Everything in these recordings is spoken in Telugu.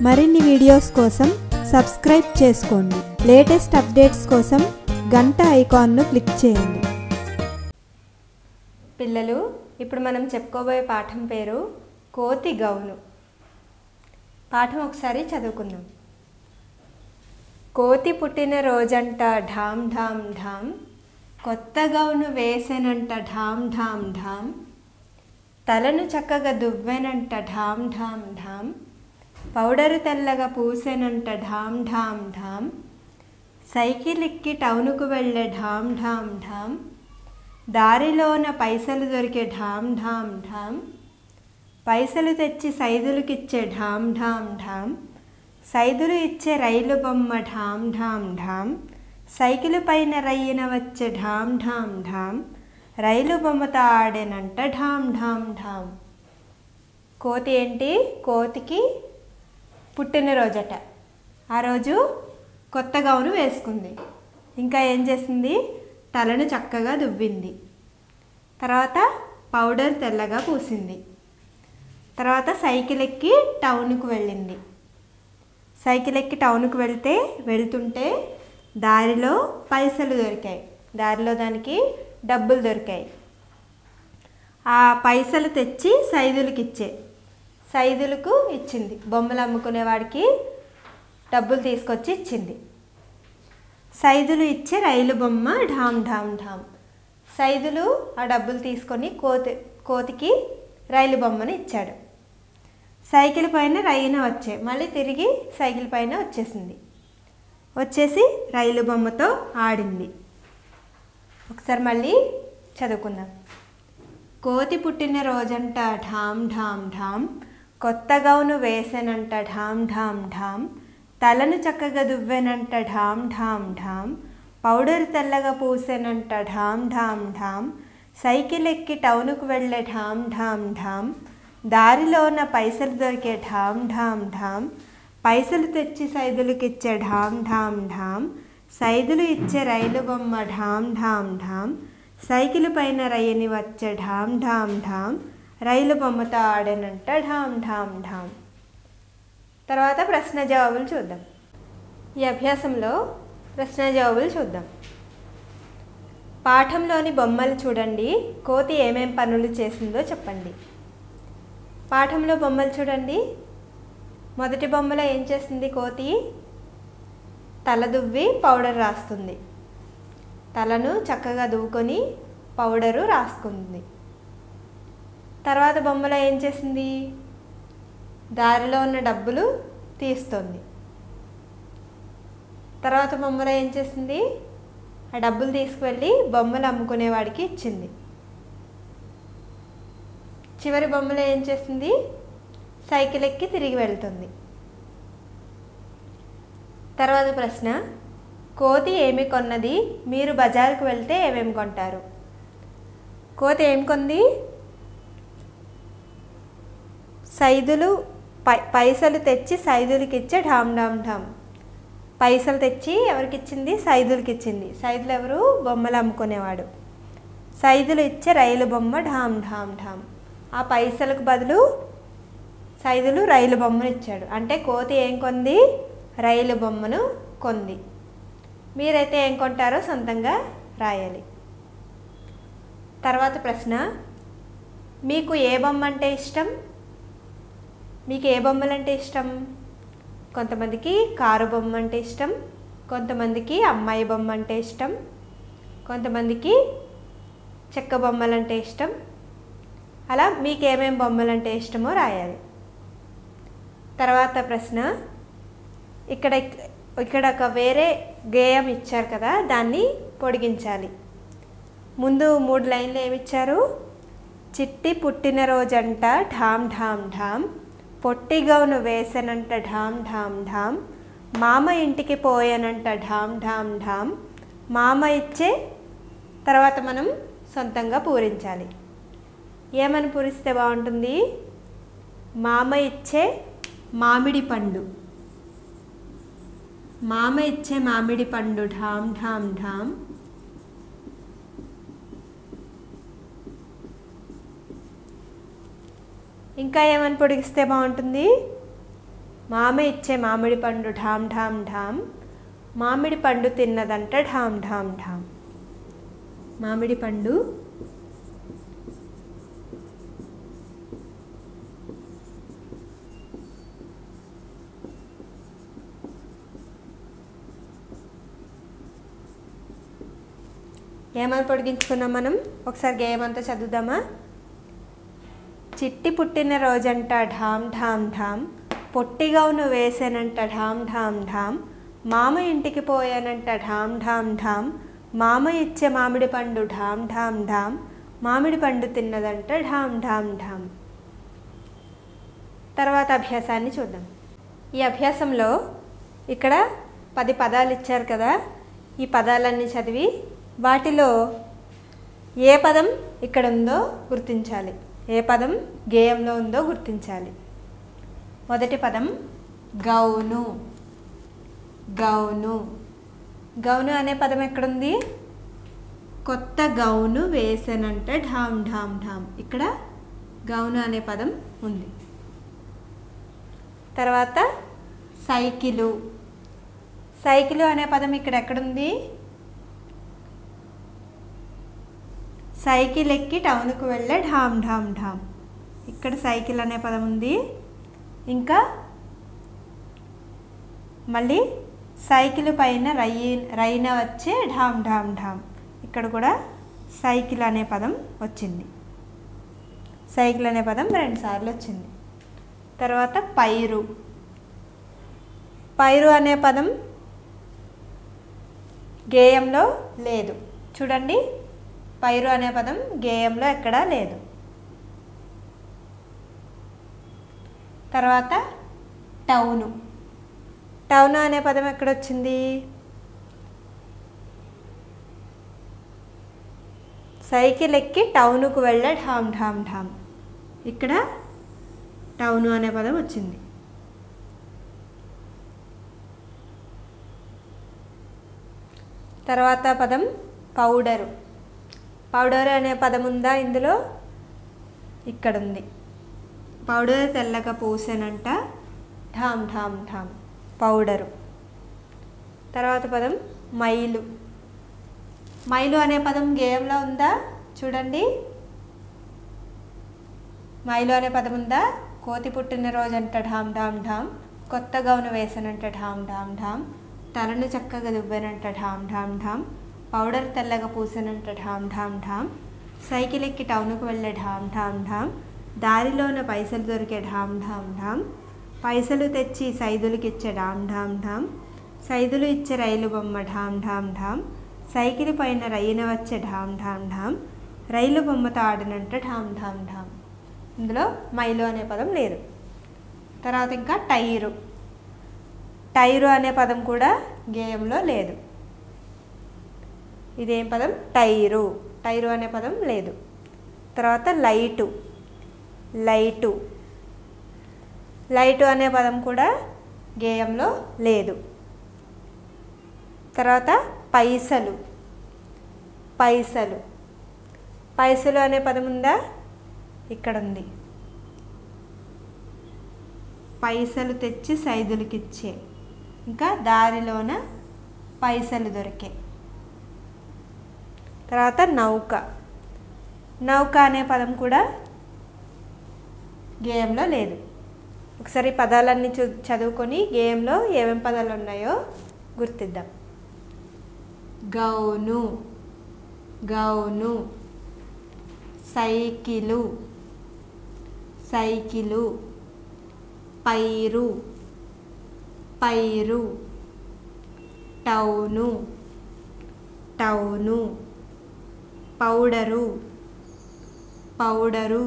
మరిన్ని వీడియోస్ కోసం సబ్స్క్రైబ్ చేసుకోండి లేటెస్ట్ అప్డేట్స్ కోసం గంట ఐకాన్ను క్లిక్ చేయండి పిల్లలు ఇప్పుడు మనం చెప్పుకోబోయే పాఠం పేరు కోతి గౌను పాఠం ఒకసారి చదువుకుందాం కోతి పుట్టిన రోజంట ఢామ్ ఢామ్ ఢామ్ కొత్త గౌను వేసెనంట ఢామ్ ఢామ్ ఢామ్ తలను చక్కగా దువ్వెనంట ఢామ్ ఢామ్ ఢామ్ పౌడరు తెల్లగా పూసెనంట ఢామ్ ఢామ్ ఢామ్ సైకిల్ ఎక్కి టౌనుకు వెళ్ళే ఢామ్ ఢామ్ ఢామ్ దారిలోన పైసలు దొరికే ఢామ్ ఢామ్ ఢామ్ పైసలు తెచ్చి సైదులకిచ్చే ఢామ్ ఢామ్ ఢామ్ సైదులు ఇచ్చే రైలు బొమ్మ ఢామ్ ఢామ్ ఢామ్ సైకిల్ పైన రయ్యన వచ్చే ఢామ్ ఢామ్ ఢామ్ రైలు బొమ్మతో ఆడేనంట ఢామ్ ఢామ్ ఢామ్ కోతి ఏంటి కోతికి పుట్టినరోజట ఆ రోజు కొత్త గౌను వేసుకుంది ఇంకా ఏం చేసింది తలను చక్కగా దువ్వింది తర్వాత పౌడర్ తెల్లగా పూసింది తర్వాత సైకిల్ ఎక్కి టౌన్కి వెళ్ళింది సైకిల్ ఎక్కి టౌన్కి వెళ్తే వెళ్తుంటే దారిలో పైసలు దొరికాయి దారిలో దానికి డబ్బులు దొరికాయి ఆ పైసలు తెచ్చి సైదులకు ఇచ్చే సైదులకు ఇచ్చింది బొమ్మలు అమ్ముకునేవాడికి డబ్బులు తీసుకొచ్చి ఇచ్చింది సైదులు ఇచ్చే రైలు బొమ్మ ఢామ్ ఢామ్ ఢామ్ సైదులు ఆ డబ్బులు తీసుకొని కోతి కోతికి రైలు బొమ్మను ఇచ్చాడు సైకిల్ పైన రైన వచ్చే మళ్ళీ తిరిగి సైకిల్ పైన వచ్చేసింది వచ్చేసి రైలు బొమ్మతో ఆడింది ఒకసారి మళ్ళీ చదువుకుందాం కోతి పుట్టిన రోజంట ఢామ్ ఢామ్ ఢామ్ కొత్త గౌను వేసెనంట ఢామ్ ఢామ్ ఢామ్ తలను చక్కగా దువ్వెనంట ఢామ్ ఢామ్ ఢామ్ పౌడర్ తెల్లగా పూసెనంట ఢామ్ ఢామ్ ఢామ్ సైకిల్ ఎక్కి టౌనుకు వెళ్ళే ఢామ్ ఢామ్ ఢామ్ దారిలోన పైసలు దొరికే ఢామ్ ఢామ్ ఢామ్ పైసలు తెచ్చి సైదులకు ఇచ్చే ఢామ్ ఢామ్ ఢామ్ సైదులు ఇచ్చే రైలు బొమ్మ ఢామ్ ఢామ్ ఢామ్ సైకిల్ పైన రయ్యని వచ్చే ఢామ్ ఢామ్ ఢామ్ రైలు బొమ్మతో ఆడేనంట ఢామ్ ఢామ్ ఢామ్ తర్వాత ప్రశ్న జవాబులు చూద్దాం ఈ అభ్యాసంలో ప్రశ్న జవాబులు చూద్దాం పాఠంలోని బొమ్మలు చూడండి కోతి ఏమేం పనులు చేసిందో చెప్పండి పాఠంలో బొమ్మలు చూడండి మొదటి బొమ్మలో ఏం చేస్తుంది కోతి తల దువ్వి పౌడర్ రాస్తుంది తలను చక్కగా దువ్వుకొని పౌడరు రాసుకుంది తర్వాత బొమ్మలో ఏం చేసింది దారిలో ఉన్న డబ్బులు తీస్తుంది తర్వాత బొమ్మలో ఏం చేసింది ఆ డబ్బులు తీసుకువెళ్ళి బొమ్మలు అమ్ముకునేవాడికి ఇచ్చింది చివరి బొమ్మలో ఏం చేసింది సైకిల్ ఎక్కి తిరిగి వెళ్తుంది తర్వాత ప్రశ్న కోతి ఏమి కొన్నది మీరు బజారుకు వెళ్తే ఏమేమి కొంటారు కోతి ఏం కొంది సైదులు పై పైసలు తెచ్చి సైదులకి ఇచ్చే ఢామ్ ఢామ్ ఢామ్ పైసలు తెచ్చి ఎవరికి ఇచ్చింది సైదులకి ఇచ్చింది సైదులు ఎవరు బొమ్మలు అమ్ముకునేవాడు సైదులు ఇచ్చే రైలు బొమ్మ ఢామ్ ఢామ్ ఢామ్ ఆ పైసలకు బదులు సైదులు రైలు బొమ్మను ఇచ్చాడు అంటే కోతి ఏం కొంది రైలు బొమ్మను కొంది మీరైతే ఏం కొంటారో సొంతంగా రాయాలి తర్వాత ప్రశ్న మీకు ఏ బొమ్మ అంటే ఇష్టం మీకు ఏ బొమ్మలు అంటే ఇష్టం కొంతమందికి కారు బొమ్మ అంటే ఇష్టం కొంతమందికి అమ్మాయి బొమ్మ అంటే ఇష్టం కొంతమందికి చెక్క బొమ్మలు అంటే ఇష్టం అలా మీకు ఏమేమి బొమ్మలు అంటే ఇష్టమో రాయాలి తర్వాత ప్రశ్న ఇక్కడ ఇక్కడ ఒక వేరే గేయం ఇచ్చారు కదా దాన్ని పొడిగించాలి ముందు మూడు లైన్లు ఏమిచ్చారు చిట్టి పుట్టినరోజంట ఢామ్ ఢామ్ ఢామ్ పొట్టి గౌను వేసనంట ఢామ్ ఢామ్ ఢామ్ మామ ఇంటికి పోయానంట ఢామ్ ఢామ్ ఢామ్ మామ ఇచ్చే తర్వాత మనం సొంతంగా పూరించాలి ఏమని పూరిస్తే బాగుంటుంది మామ ఇచ్చే మామిడి పండు మామ ఇచ్చే మామిడి పండు ఢామ్ ఢామ్ ఢామ్ ఇంకా ఏమని పొడిగిస్తే బాగుంటుంది మామ ఇచ్చే మామిడి పండు ఢామ్ ఢామ్ ఢామ్ మామిడి పండు తిన్నదంట ఢామ్ ఢామ్ ఢామ్ మామిడి పండు ఏమని పొడిగించుకున్నాం మనం ఒకసారి గేమ్ అంతా చదువుదామా చిట్టి పుట్టిన రోజంట ఢామ్ ఢామ్ ఢామ్ పొట్టిగౌను వేసానంట ఢామ్ ఢామ్ ఢామ్ మామ ఇంటికి పోయానంట ఢామ్ ఢామ్ ఢామ్ మామ ఇచ్చే మామిడి పండు ఢామ్ ఢామ్ ఢామ్ మామిడి పండు తిన్నదంట ఢామ్ ఢామ్ ఢామ్ తర్వాత అభ్యాసాన్ని చూద్దాం ఈ అభ్యాసంలో ఇక్కడ పది పదాలు ఇచ్చారు కదా ఈ పదాలన్నీ చదివి వాటిలో ఏ పదం ఇక్కడ ఉందో గుర్తించాలి ఏ పదం గేయంలో ఉందో గుర్తించాలి మొదటి పదం గౌను గౌను గౌను అనే పదం ఎక్కడుంది కొత్త గౌను వేసనంట ఢామ్ ఢామ్ ఢామ్ ఇక్కడ గౌను అనే పదం ఉంది తర్వాత సైకిలు సైకిలు అనే పదం ఇక్కడ ఎక్కడుంది సైకిల్ ఎక్కి టౌన్కు వెళ్ళే ఢామ్ ఢామ్ ఢామ్ ఇక్కడ సైకిల్ అనే పదం ఉంది ఇంకా మళ్ళీ సైకిల్ పైన రై రైన వచ్చే ఢామ్ ఢామ్ ఢామ్ ఇక్కడ కూడా సైకిల్ అనే పదం వచ్చింది సైకిల్ అనే పదం రెండుసార్లు వచ్చింది తర్వాత పైరు పైరు అనే పదం గేయంలో లేదు చూడండి పైరు అనే పదం గేయంలో ఎక్కడా లేదు తర్వాత టౌను టౌన్ అనే పదం ఎక్కడొచ్చింది సైకిల్ ఎక్కి టౌన్కు వెళ్ళే ఢామ్ ఢామ్ ఢామ్ ఇక్కడ టౌను అనే పదం వచ్చింది తర్వాత పదం పౌడరు పౌడర్ అనే పదం ఉందా ఇందులో ఇక్కడ ఉంది పౌడర్ తెల్లగా పూసానంట ఢామ్ ఢామ్ ఢామ్ పౌడరు తర్వాత పదం మైలు మైలు అనే పదం గేయంలో ఉందా చూడండి మైలు అనే పదం ఉందా కోతి పుట్టినరోజు అంట ఢామ్ ఢామ్ ఢామ్ కొత్త గౌను వేసనంట ఢామ్ ఢామ్ ఢామ్ తలను చక్కగా దువ్వెనంట ఢామ్ ఢామ్ ఢామ్ పౌడర్ తెల్లగా పూసనంట ఢామ్ ఢామ్ ఢామ్ సైకిల్ ఎక్కి టౌన్కు వెళ్ళే ఢామ్ ఢామ్ ఢామ్ దారిలోన పైసలు దొరికే ఢామ్ ఢామ్ ఢామ్ పైసలు తెచ్చి సైదులకి ఇచ్చే ఢామ్ ఢామ్ ఢామ్ సైదులు ఇచ్చే రైలు బొమ్మ ఢామ్ ఢామ్ ఢామ్ సైకిల్ పైన రైన వచ్చే ఢామ్ ఢామ్ ఢామ్ రైలు బొమ్మతో ఆడినంట ఢామ్ ఢామ్ ఢామ్ ఇందులో మైలు అనే పదం లేదు తర్వాత ఇంకా టైరు టైరు అనే పదం కూడా గేయంలో లేదు ఇదేం పదం టైరు టైరు అనే పదం లేదు తర్వాత లైటు లైటు లైటు అనే పదం కూడా గేయంలో లేదు తర్వాత పైసలు పైసలు పైసలు అనే పదం ఉందా ఇక్కడ ఉంది పైసలు తెచ్చి సైదులకి ఇచ్చే ఇంకా దారిలోన పైసలు దొరికే తర్వాత నౌక నౌక అనే పదం కూడా గేయంలో లేదు ఒకసారి ఈ పదాలన్నీ చూ చదువుకొని గేయంలో ఏమేం పదాలు ఉన్నాయో గుర్తిద్దాం గౌను గౌను సైకిలు సైకిలు పైరు పైరు town town powder powder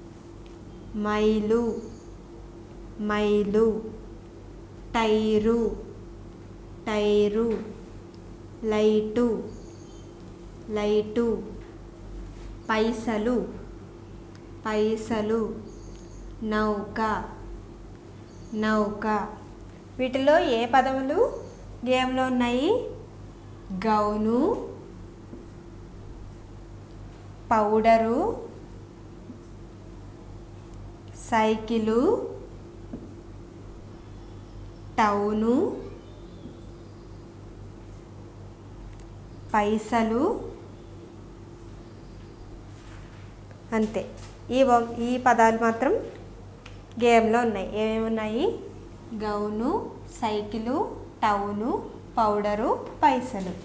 mile mile tyre tyre light light పైసలు పైసలు నౌక నౌక వీటిలో ఏ పదములు గేమ్లో ఉన్నాయి గౌను పౌడరు సైకిలు టౌను పైసలు అంతే ఈ వ- ఈ పదాలు మాత్రం గేమ్లో ఉన్నాయి ఏమేమి ఉన్నాయి గౌను సైకిలు టౌను పౌడరు పైసలు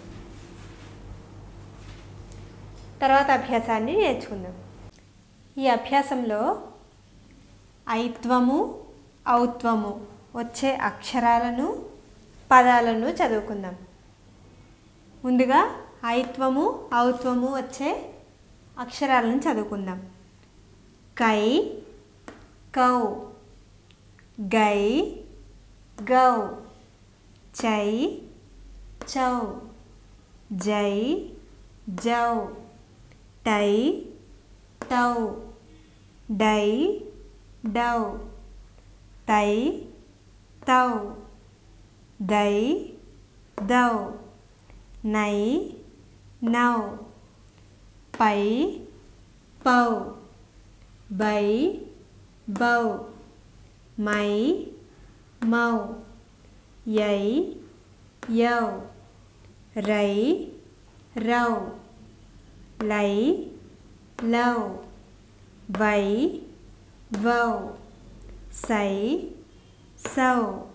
తర్వాత అభ్యాసాన్ని నేర్చుకుందాం ఈ అభ్యాసంలో ఐత్వము ఔత్వము వచ్చే అక్షరాలను పదాలను చదువుకుందాం ముందుగా ఐత్వము ఔత్వము వచ్చే అక్షరాలను చదువుకుందాం కై కౌ గై గౌ చై చౌ జై జౌ టై టౌ డై డౌ తై తౌ దై దౌ నై నౌ పై పౌ బై బౌ మై మౌ యై యౌ రై రౌ లై లౌ వై వౌ సై సౌ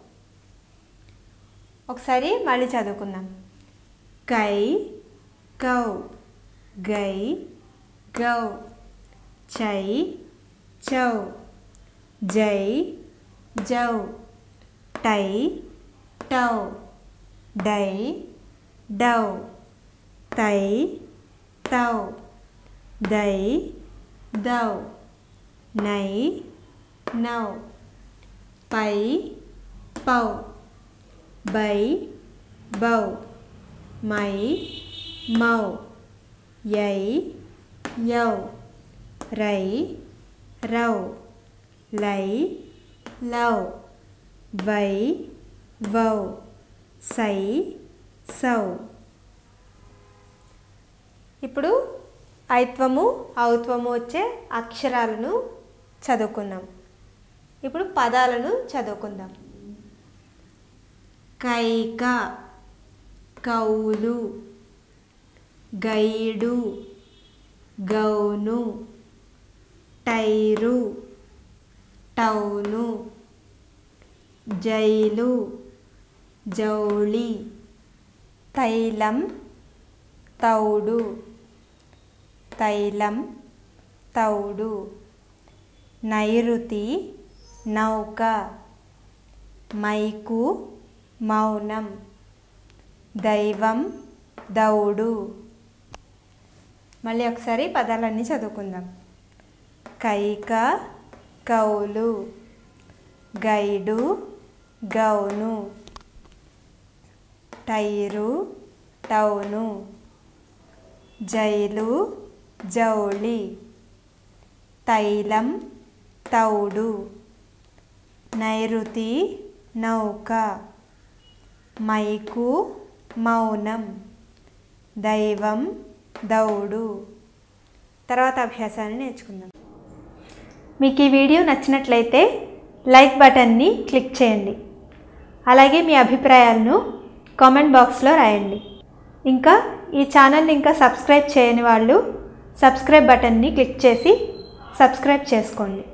ఒకసారి మళ్ళీ చదువుకుందాం కై కౌ గై గౌ చై చౌ జై జౌ టై టౌ డై డౌ తై తౌ దై దౌ నై నౌ పై పౌ బై బౌ మై మౌ యై యౌ రై రౌ లై లౌ వై వౌ సై సౌ ఇప్పుడు ఐత్వము ఔత్వము వచ్చే అక్షరాలను చదువుకున్నాం ఇప్పుడు పదాలను చదువుకుందాం కైక కౌలు guide gown tyre town jail జౌళి తైలం తౌడు తైలం తౌడు నైరుతి నౌక మైకు మౌనం దైవం దౌడు మళ్ళీ ఒకసారి పదాలన్నీ చదువుకుందాం కైక కౌలు guide gown tyre town jail జౌళి తైలం తౌడు నైరుతి నౌక మైకు మౌనం దైవం దౌడు తర్వాత అభ్యాసాన్ని నేర్చుకుందాం మీకు ఈ వీడియో నచ్చినట్లయితే లైక్ బటన్ని క్లిక్ చేయండి అలాగే మీ అభిప్రాయాలను కామెంట్ బాక్స్లో రాయండి ఇంకా ఈ ఛానల్ని ఇంకా సబ్స్క్రైబ్ చేయని వాళ్ళు సబ్స్క్రైబ్ బటన్ని క్లిక్ చేసి సబ్స్క్రైబ్ చేసుకోండి